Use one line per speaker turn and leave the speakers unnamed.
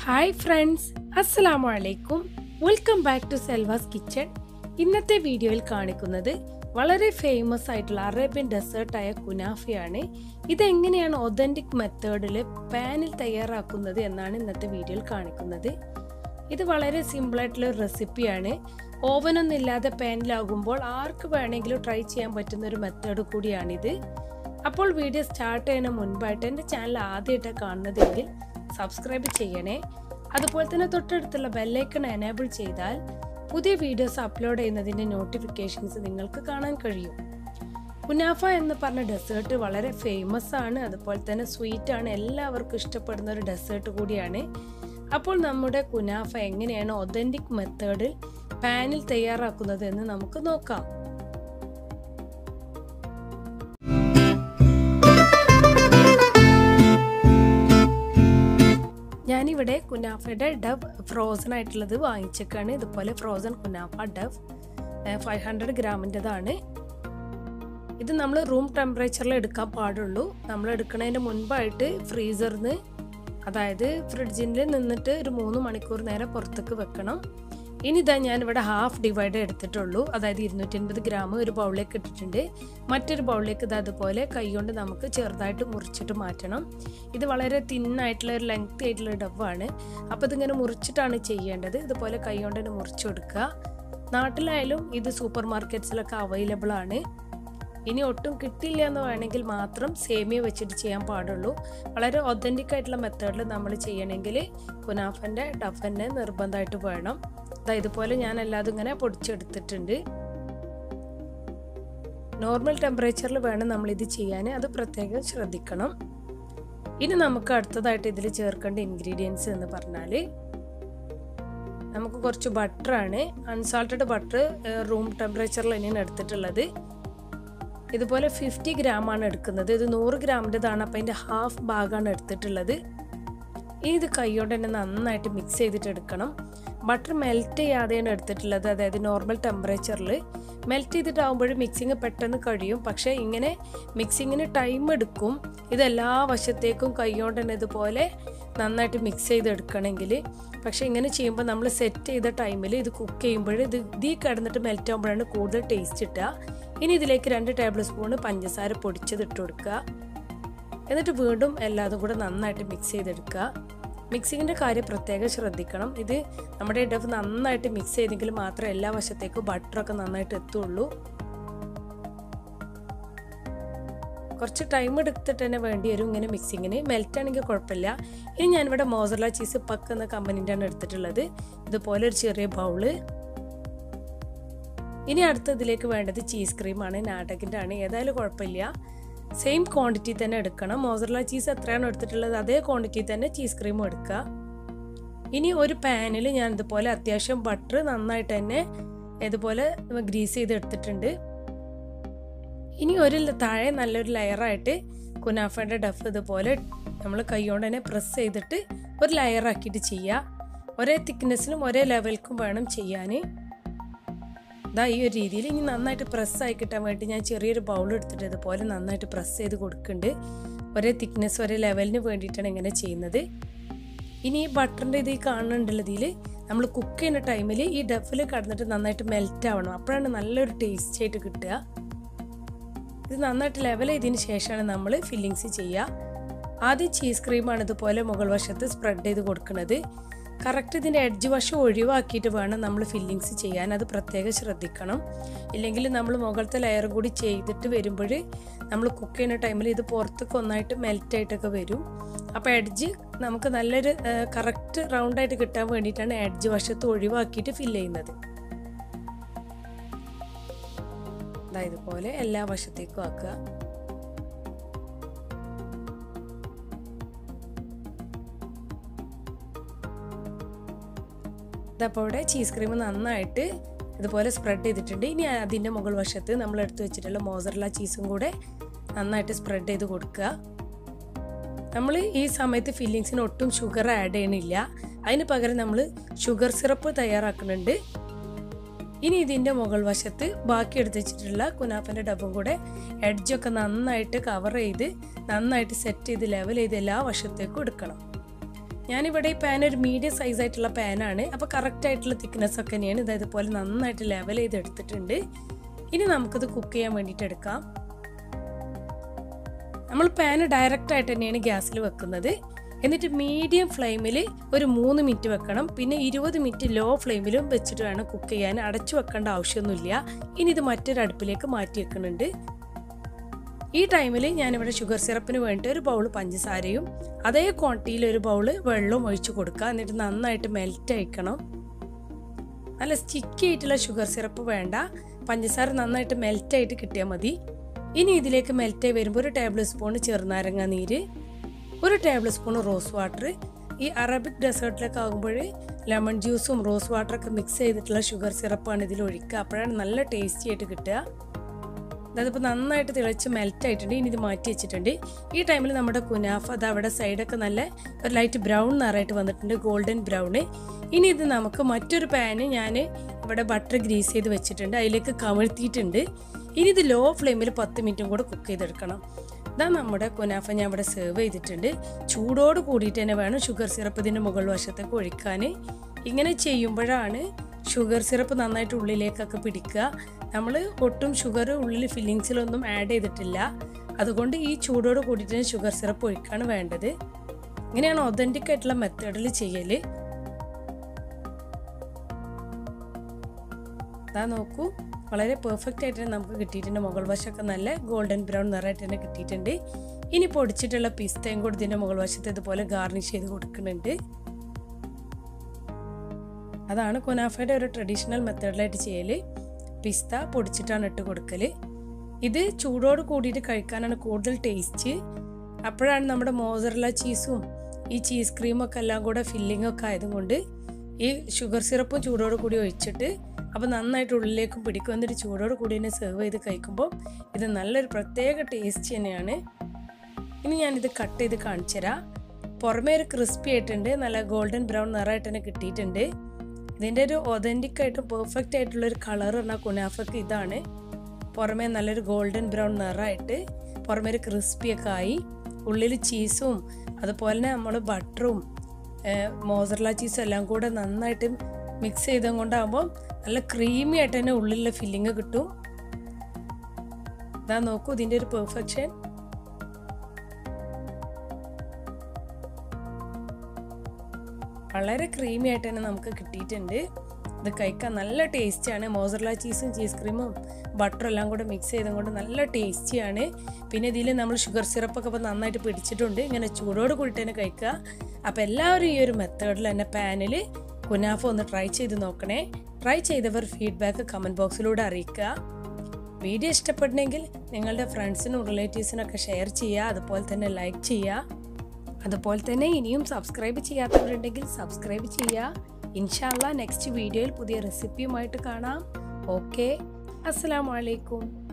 hi friends അസ്സലാമു അലൈക്കും welcome back to Selva's kitchen ഇന്നത്തെ വീഡിയോയിൽ കാണിക്കുന്നത് വളരെ ഫേമസ് ആയിട്ടുള്ള അറേബ്യൻ ഡെസേർട്ടായ കുനാഫയാണ് ഇതെങ്ങനെയാണ് ഒതൻറ്റിക് മെത്തേഡിൽ പാനിൽ തയ്യാറാക്കുന്നത് എന്നാണ് ഇന്നത്തെ വീഡിയോയിൽ കാണിക്കുന്നത് ഇത് വളരെ സിമ്പിളായിട്ടുള്ള ഒരു റെസിപ്പിയാണ് ഓവനൊന്നും ഇല്ലാതെ പാനിലാകുമ്പോൾ ആർക്ക് വേണമെങ്കിലും ട്രൈ ചെയ്യാൻ പറ്റുന്ന ഒരു മെത്തേഡ് കൂടിയാണിത് അപ്പോൾ വീഡിയോ സ്റ്റാർട്ട് ചെയ്യുന്ന മുൻപായിട്ട് എൻ്റെ ചാനൽ ആദ്യമായിട്ടാണ് കാണുന്നതെങ്കിൽ സബ്സ്ക്രൈബ് ചെയ്യണേ അതുപോലെ തന്നെ തൊട്ടടുത്തുള്ള ബെല്ലൈക്കൺ എനേബിൾ ചെയ്താൽ പുതിയ വീഡിയോസ് അപ്ലോഡ് ചെയ്യുന്നതിൻ്റെ നോട്ടിഫിക്കേഷൻസ് നിങ്ങൾക്ക് കാണാൻ കഴിയും കുനാഫ എന്ന് പറഞ്ഞ ഡെസേർട്ട് വളരെ ഫേമസ് ആണ് അതുപോലെ തന്നെ സ്വീറ്റ് ആണ് എല്ലാവർക്കും ഇഷ്ടപ്പെടുന്ന ഒരു ഡെസേർട്ട് കൂടിയാണ് അപ്പോൾ നമ്മുടെ കുനാഫ എങ്ങനെയാണ് ഒതൻറ്റിക് മെത്തേഡിൽ പാനിൽ തയ്യാറാക്കുന്നത് എന്ന് നമുക്ക് നോക്കാം ഞാനിവിടെ കുനാഫയുടെ ഡവ് ഫ്രോസൺ ആയിട്ടുള്ളത് വാങ്ങിച്ചേക്കാണ് ഇതുപോലെ ഫ്രോസൺ കുനാഫ ഡവ് ഫൈവ് ഹൺഡ്രഡ് ഗ്രാമിൻ്റെതാണ് ഇത് നമ്മൾ റൂം ടെമ്പറേച്ചറിൽ എടുക്കാൻ പാടുള്ളൂ നമ്മൾ എടുക്കുന്നതിന് മുൻപായിട്ട് ഫ്രീസറിൽ നിന്ന് അതായത് ഫ്രിഡ്ജിൽ നിന്നിട്ട് ഒരു മൂന്ന് മണിക്കൂർ നേരം പുറത്തേക്ക് വെക്കണം ഇനി ഇതാ ഞാനിവിടെ ഹാഫ് ഡിവൈഡ് എടുത്തിട്ടുള്ളൂ അതായത് ഇരുന്നൂറ്റി അൻപത് ഗ്രാം ഒരു ബൗളിലേക്ക് ഇട്ടിട്ടുണ്ട് മറ്റൊരു ബൗളിലേക്ക് ഇത് അതുപോലെ കൈകൊണ്ട് നമുക്ക് ചെറുതായിട്ട് മുറിച്ചിട്ട് മാറ്റണം ഇത് വളരെ തിന്നായിട്ടുള്ള ഒരു ലെങ്ത് ആയിട്ടുള്ള ഡബ്ബാണ് അപ്പോൾ ഇതിങ്ങനെ മുറിച്ചിട്ടാണ് ചെയ്യേണ്ടത് ഇതുപോലെ കൈകൊണ്ട് തന്നെ മുറിച്ചു കൊടുക്കുക നാട്ടിലായാലും ഇത് സൂപ്പർ മാർക്കറ്റ്സിലൊക്കെ അവൈലബിൾ ആണ് ഇനി ഒട്ടും കിട്ടില്ല എന്ന് വേണമെങ്കിൽ മാത്രം സേമിയ വെച്ചിട്ട് ചെയ്യാൻ പാടുള്ളൂ വളരെ ഒതൻറ്റിക് ആയിട്ടുള്ള മെത്തേഡിൽ നമ്മൾ ചെയ്യണമെങ്കിൽ കുനാഫൻ്റെ ഡഫൻ്റെ നിർബന്ധമായിട്ട് വേണം അതായത് ഇതുപോലെ ഞാൻ അല്ലാതെ ഇങ്ങനെ പൊടിച്ചെടുത്തിട്ടുണ്ട് നോർമൽ ടെമ്പറേച്ചറിൽ വേണം നമ്മൾ ഇത് ചെയ്യാൻ അത് പ്രത്യേകം ശ്രദ്ധിക്കണം ഇനി നമുക്ക് അടുത്തതായിട്ട് ഇതിൽ ചേർക്കേണ്ട ഇൻഗ്രീഡിയൻസ് എന്ന് പറഞ്ഞാൽ നമുക്ക് കുറച്ച് ബട്ടറാണ് അൺസാൾട്ടഡ് ബട്ടർ റൂം ടെമ്പറേച്ചറിൽ തന്നെയാണ് എടുത്തിട്ടുള്ളത് ഇതുപോലെ ഫിഫ്റ്റി ഗ്രാം ആണ് എടുക്കുന്നത് ഇത് നൂറ് ഗ്രാമിൻ്റെതാണ് അപ്പോൾ അതിൻ്റെ ഹാഫ് ഭാഗമാണ് എടുത്തിട്ടുള്ളത് ഇനി ഇത് കൈകൊണ്ട് തന്നെ നന്നായിട്ട് മിക്സ് ചെയ്തിട്ട് എടുക്കണം ബട്ടർ മെൽറ്റ് ചെയ്യാതെയാണ് എടുത്തിട്ടുള്ളത് അതായത് നോർമൽ ടെമ്പറേച്ചറിൽ മെൽറ്റ് ചെയ്തിട്ടാകുമ്പോഴും മിക്സിങ് പെട്ടെന്ന് കഴിയും പക്ഷേ ഇങ്ങനെ മിക്സിങ്ങിന് ടൈം എടുക്കും ഇതെല്ലാ വശത്തേക്കും കൈകൊണ്ട് തന്നെ ഇതുപോലെ നന്നായിട്ട് മിക്സ് ചെയ്തെടുക്കണമെങ്കിൽ പക്ഷേ ഇങ്ങനെ ചെയ്യുമ്പോൾ നമ്മൾ സെറ്റ് ചെയ്ത ടൈമിൽ ഇത് കുക്ക് ചെയ്യുമ്പോൾ ഇത് ഇതിൽ കിടന്നിട്ട് മെൽറ്റ് ആകുമ്പോഴാണ് കൂടുതൽ ടേസ്റ്റ് കിട്ടുക ഇനി ഇതിലേക്ക് രണ്ട് ടേബിൾ സ്പൂണ് പഞ്ചസാര പൊടിച്ചത് ഇട്ട് കൊടുക്കുക എന്നിട്ട് വീണ്ടും എല്ലാതും കൂടെ നന്നായിട്ട് മിക്സ് ചെയ്തെടുക്കുക മിക്സിങ്ങിൻ്റെ കാര്യം പ്രത്യേകം ശ്രദ്ധിക്കണം ഇത് നമ്മുടെ ഡഫ് നന്നായിട്ട് മിക്സ് ചെയ്തെങ്കിൽ മാത്രമേ എല്ലാ വശത്തേക്കും ബട്ടറൊക്കെ നന്നായിട്ട് എത്തുള്ളൂ കുറച്ച് ടൈം എടുത്തിട്ട് തന്നെ വേണ്ടി വരും ഇങ്ങനെ മിക്സിങ്ങിന് മെൽറ്റ് ആണെങ്കിൽ കുഴപ്പമില്ല ഇനി ഞാനിവിടെ മോസറല ചീസ് പക്ക് എന്ന കമ്പനീൻ്റെ ആണ് എടുത്തിട്ടുള്ളത് ഇതുപോലെ ഒരു ചെറിയ ബൗള് ഇനി അടുത്ത ഇതിലേക്ക് വേണ്ടത് ചീസ് ക്രീമാണ് നാടകിൻ്റെ ആണ് ഏതായാലും കുഴപ്പമില്ല സെയിം ക്വാണ്ടിറ്റി തന്നെ എടുക്കണം മോസറല ചീസ് എത്രയാണ് എടുത്തിട്ടുള്ളത് അതേ ക്വാണ്ടിറ്റി തന്നെ ചീസ് ക്രീമും എടുക്കുക ഇനി ഒരു പാനിൽ ഞാൻ ഇതുപോലെ അത്യാവശ്യം ബട്ടർ നന്നായിട്ട് തന്നെ ഇതുപോലെ ഗ്രീസ് ചെയ്ത് എടുത്തിട്ടുണ്ട് ഇനി ഒരു താഴെ നല്ലൊരു ലെയറായിട്ട് കുനാഫയുടെ ഡഫ് ഇതുപോലെ നമ്മൾ കൈകൊണ്ട് തന്നെ പ്രസ് ചെയ്തിട്ട് ഒരു ലെയറാക്കിയിട്ട് ചെയ്യുക ഒരേ തിക്നെസ്സിനും ഒരേ ലെവൽക്കും വേണം ചെയ്യാൻ ഇതാ ഈ ഒരു രീതിയിൽ ഇനി നന്നായിട്ട് പ്രസ്സായി കിട്ടാൻ വേണ്ടി ഞാൻ ചെറിയൊരു ബൗൾ എടുത്തിട്ട് ഇതുപോലെ നന്നായിട്ട് പ്രസ് ചെയ്ത് കൊടുക്കുന്നുണ്ട് ഒരേ തിക്നെസ് ഒരേ ലെവലിന് വേണ്ടിയിട്ടാണ് ഇങ്ങനെ ചെയ്യുന്നത് ഇനി ഈ ബട്ടറിൻ്റെ ഇത് കാണുന്നുണ്ടല്ലോ ഇതിൽ നമ്മൾ കുക്ക് ചെയ്യുന്ന ടൈമിൽ ഈ ഡഫിൽ കടന്നിട്ട് നന്നായിട്ട് മെൽറ്റ് ആവണം അപ്പോഴാണ് നല്ലൊരു ടേസ്റ്റ് ആയിട്ട് കിട്ടുക ഇത് നന്നായിട്ട് ലെവൽ ചെയ്തതിന് ശേഷമാണ് നമ്മൾ ഫില്ലിങ്സ് ചെയ്യുക ആദ്യം ചീസ് ക്രീമാണ് ഇതുപോലെ മുകൾ വശത്ത് സ്പ്രെഡ് ചെയ്ത് കൊടുക്കുന്നത് കറക്റ്റ് ഇതിൻ്റെ എഡ്ജ് വശം ഒഴിവാക്കിയിട്ട് വേണം നമ്മൾ ഫില്ലിങ്സ് ചെയ്യാൻ അത് പ്രത്യേകം ശ്രദ്ധിക്കണം ഇല്ലെങ്കിൽ നമ്മൾ മുകളത്തെ ലെയർ കൂടി ചെയ്തിട്ട് വരുമ്പോൾ നമ്മൾ കുക്ക് ചെയ്യുന്ന ടൈമിൽ ഇത് പുറത്തേക്ക് ഒന്നായിട്ട് മെൽറ്റ് ആയിട്ടൊക്കെ വരും അപ്പോൾ എഡ്ജ് നമുക്ക് നല്ലൊരു കറക്റ്റ് റൗണ്ടായിട്ട് കിട്ടാൻ വേണ്ടിയിട്ടാണ് എഡ്ജ് വശത്ത് ഒഴിവാക്കിയിട്ട് ഫില്ല് ചെയ്യുന്നത് ഇതുപോലെ എല്ലാ വശത്തേക്കും ആക്കുക ഇതപ്പോൾ ഇവിടെ ചീസ് ക്രീം നന്നായിട്ട് ഇതുപോലെ സ്പ്രെഡ് ചെയ്തിട്ടുണ്ട് ഇനി അതിൻ്റെ മുകൾ വശത്ത് നമ്മൾ എടുത്തു വെച്ചിട്ടുള്ള മോസറല ചീസും കൂടെ നന്നായിട്ട് സ്പ്രെഡ് ചെയ്ത് കൊടുക്കുക നമ്മൾ ഈ സമയത്ത് ഫില്ലിങ്സിന് ഒട്ടും ഷുഗർ ആഡ് ചെയ്യണില്ല അതിന് പകരം നമ്മൾ ഷുഗർ സിറപ്പ് തയ്യാറാക്കുന്നുണ്ട് ഇനി ഇതിൻ്റെ മുകൾ വശത്ത് ബാക്കി എടുത്ത് വെച്ചിട്ടുള്ള കുനാഫൻ്റെ ഡബും കൂടെ എഡ്ജൊക്കെ നന്നായിട്ട് കവർ ചെയ്ത് നന്നായിട്ട് സെറ്റ് ചെയ്ത് ലെവൽ ചെയ്ത് എല്ലാ വശത്തേക്കും എടുക്കണം ഞാനിവിടെ ഈ പാൻ ഒരു മീഡിയം സൈസ് ആയിട്ടുള്ള പാനാണ് അപ്പോൾ കറക്റ്റ് ആയിട്ടുള്ള തിക്നെസ് ഒക്കെ തന്നെയാണ് ഇത് ഇതുപോലെ നന്നായിട്ട് ലെവൽ ചെയ്ത് എടുത്തിട്ടുണ്ട് ഇനി നമുക്കിത് കുക്ക് ചെയ്യാൻ വേണ്ടിയിട്ട് എടുക്കാം നമ്മൾ പാൻ ഡയറക്റ്റ് ആയിട്ട് തന്നെയാണ് ഗ്യാസിൽ വെക്കുന്നത് എന്നിട്ട് മീഡിയം ഫ്ലെയിമിൽ ഒരു മൂന്ന് മിനിറ്റ് വെക്കണം പിന്നെ ഇരുപത് മിനിറ്റ് ലോ ഫ്ലെയിമിലും വെച്ചിട്ട് വേണം കുക്ക് ചെയ്യാൻ അടച്ചു വെക്കേണ്ട ആവശ്യമൊന്നുമില്ല ഇനി ഇത് മറ്റൊരു അടുപ്പിലേക്ക് മാറ്റി വെക്കുന്നുണ്ട് ഈ ടൈമിൽ ഞാനിവിടെ ഷുഗർ സിറപ്പിന് വേണ്ടി ഒരു ബൗൾ പഞ്ചസാരയും അതേ ക്വാണ്ടിറ്റിയിൽ ഒരു ബൗൾ വെള്ളവും ഒഴിച്ചു കൊടുക്കുക എന്നിട്ട് നന്നായിട്ട് മെൽറ്റ് അയക്കണം നല്ല സ്റ്റിക്കി ആയിട്ടുള്ള ഷുഗർ സിറപ്പ് വേണ്ട പഞ്ചസാര നന്നായിട്ട് മെൽറ്റ് ആയിട്ട് കിട്ടിയാൽ മതി ഇനി ഇതിലേക്ക് മെൽറ്റ് ആയി വരുമ്പോൾ ഒരു ടേബിൾ സ്പൂൺ ചെറുനാരങ്ങ നീര് ഒരു ടേബിൾ സ്പൂൺ റോസ് വാട്ടർ ഈ അറബിക് ഡെസേർട്ടിലൊക്കെ ആകുമ്പോൾ ലെമൺ ജ്യൂസും റോസ് വാട്ടറൊക്കെ മിക്സ് ചെയ്തിട്ടുള്ള ഷുഗർ സിറപ്പാണ് ഇതിൽ ഒഴിക്കുക അപ്പോഴാണ് നല്ല ടേസ്റ്റി ആയിട്ട് കിട്ടുക അതിപ്പോൾ നന്നായിട്ട് തിളച്ച് മെൽറ്റ് ആയിട്ടുണ്ട് ഇനി ഇത് മാറ്റി വെച്ചിട്ടുണ്ട് ഈ ടൈമിൽ നമ്മുടെ കുനാഫ് അത് അവിടെ സൈഡൊക്കെ നല്ല ഒരു ലൈറ്റ് ബ്രൗൺ നിറമായിട്ട് വന്നിട്ടുണ്ട് ഗോൾഡൻ ബ്രൗൺ ഇനി ഇത് നമുക്ക് മറ്റൊരു പാന് ഞാൻ ഇവിടെ ബട്ടർ ഗ്രീസ് ചെയ്ത് വെച്ചിട്ടുണ്ട് അതിലേക്ക് കമഴ്ത്തിയിട്ടുണ്ട് ഇനി ഇത് ലോ ഫ്ലെയിമിൽ പത്ത് മിനിറ്റും കൂടെ കുക്ക് ചെയ്തെടുക്കണം ഇതാ നമ്മുടെ കുനാഫ ഞാൻ ഇവിടെ സെർവ് ചെയ്തിട്ടുണ്ട് ചൂടോട് കൂടിയിട്ട് തന്നെ വേണം ഷുഗർ സിറപ്പ് ഇതിൻ്റെ മുകൾ വശത്തേക്ക് ഒഴിക്കാൻ ഇങ്ങനെ ചെയ്യുമ്പോഴാണ് ഷുഗർ സിറപ്പ് നന്നായിട്ട് ഉള്ളിലേക്കൊക്കെ പിടിക്കുക നമ്മൾ ഒട്ടും ഷുഗർ ഉള്ളിൽ ഫില്ലിങ്സിലൊന്നും ആഡ് ചെയ്തിട്ടില്ല അതുകൊണ്ട് ഈ ചൂടോട് കൂടിയിട്ട് തന്നെ ഷുഗർ സിറപ്പ് ഒഴിക്കാണ് വേണ്ടത് ഇങ്ങനെയാണ് ഒതൻറ്റിക് ആയിട്ടുള്ള മെത്തേഡിൽ ചെയ്യൽ അതാ നോക്കൂ വളരെ പെർഫെക്റ്റ് ആയിട്ട് നമുക്ക് കിട്ടിയിട്ടുണ്ട് മുകൾ വശമൊക്കെ നല്ല ഗോൾഡൻ ബ്രൗൺ നിറമായിട്ട് തന്നെ കിട്ടിയിട്ടുണ്ട് ഇനി പൊടിച്ചിട്ടുള്ള പിസ്തയും കൂടി ഇതിൻ്റെ മുകൾ വശത്ത് ഇതുപോലെ ഗാർണിഷ് ചെയ്ത് കൊടുക്കുന്നുണ്ട് അതാണ് കുനാഫയുടെ ഒരു ട്രഡീഷണൽ മെത്തേഡിലായിട്ട് ചെയ്യൽ പിസ്ത പൊടിച്ചിട്ടാണ് ഇട്ട് കൊടുക്കൽ ഇത് ചൂടോട് കൂടിയിട്ട് കഴിക്കാനാണ് കൂടുതൽ ടേസ്റ്റ് അപ്പോഴാണ് നമ്മുടെ മോസറല ചീസും ഈ ചീസ് ക്രീമൊക്കെ എല്ലാം കൂടെ ഫില്ലിംഗ് ഒക്കെ ആയതുകൊണ്ട് ഈ ഷുഗർ സിറപ്പും ചൂടോട് കൂടി ഒഴിച്ചിട്ട് അപ്പോൾ നന്നായിട്ട് ഉള്ളിലേക്കും പിടിക്കും എന്നിട്ട് ചൂടോട് കൂടി തന്നെ സെർവ് ചെയ്ത് കഴിക്കുമ്പോൾ ഇത് നല്ലൊരു പ്രത്യേക ടേസ്റ്റ് തന്നെയാണ് ഇനി ഞാനിത് കട്ട് ചെയ്ത് കാണിച്ചു തരാം പുറമേ ഒരു ക്രിസ്പി ആയിട്ടുണ്ട് നല്ല ഗോൾഡൻ ബ്രൗൺ നിറമായിട്ട് തന്നെ കിട്ടിയിട്ടുണ്ട് ഇതിൻ്റെ ഒരു ഒതൻറ്റിക് ആയിട്ടും പെർഫെക്റ്റ് ആയിട്ടുള്ള ഒരു കളർ പറഞ്ഞാൽ കുനാഫക്ക് ഇതാണ് പുറമേ നല്ലൊരു ഗോൾഡൻ ബ്രൗൺ നിറമായിട്ട് പുറമേ ഒരു ക്രിസ്പിയൊക്കെ ആയി ഉള്ളിൽ ചീസും അതുപോലെ തന്നെ നമ്മൾ ബട്ടറും മോസറല ചീസും എല്ലാം കൂടെ നന്നായിട്ട് മിക്സ് ചെയ്തും കൊണ്ടാകുമ്പോൾ നല്ല ക്രീമി ആയിട്ട് തന്നെ ഉള്ളിലുള്ള ഫില്ലിങ് കിട്ടും ഇതാ നോക്കൂ ഇതിൻ്റെ ഒരു പെർഫെക്ഷൻ വളരെ ക്രീമി ആയിട്ട് തന്നെ നമുക്ക് കിട്ടിയിട്ടുണ്ട് ഇത് കഴിക്കാൻ നല്ല ടേസ്റ്റിയാണ് മോസറല ചീസും ചീസ് ക്രീമും ബട്ടറും എല്ലാം കൂടെ മിക്സ് ചെയ്തും കൊണ്ട് നല്ല ടേസ്റ്റിയാണ് പിന്നെ ഇതിൽ നമ്മൾ ഷുഗർ സിറപ്പൊക്കെ ഇപ്പോൾ നന്നായിട്ട് പിടിച്ചിട്ടുണ്ട് ഇങ്ങനെ ചൂടോട് കൂടിയിട്ട് തന്നെ കഴിക്കുക അപ്പോൾ എല്ലാവരും ഈ ഒരു മെത്തേഡിൽ തന്നെ പാനിൽ കുനാഫ ഒന്ന് ട്രൈ ചെയ്ത് നോക്കണേ ട്രൈ ചെയ്തവർ ഫീഡ്ബാക്ക് കമൻറ്റ് ബോക്സിലൂടെ അറിയിക്കുക വീഡിയോ ഇഷ്ടപ്പെടണമെങ്കിൽ നിങ്ങളുടെ ഫ്രണ്ട്സിനും റിലേറ്റീവ്സിനൊക്കെ ഷെയർ ചെയ്യുക അതുപോലെ തന്നെ ലൈക്ക് ചെയ്യുക അതുപോലെ തന്നെ ഇനിയും സബ്സ്ക്രൈബ് ചെയ്യാത്തവരുണ്ടെങ്കിൽ സബ്സ്ക്രൈബ് ചെയ്യുക ഇൻഷാല്ല നെക്സ്റ്റ് വീഡിയോയിൽ പുതിയ റെസിപ്പിയുമായിട്ട് കാണാം ഓക്കെ അസ്സാം വലൈക്കും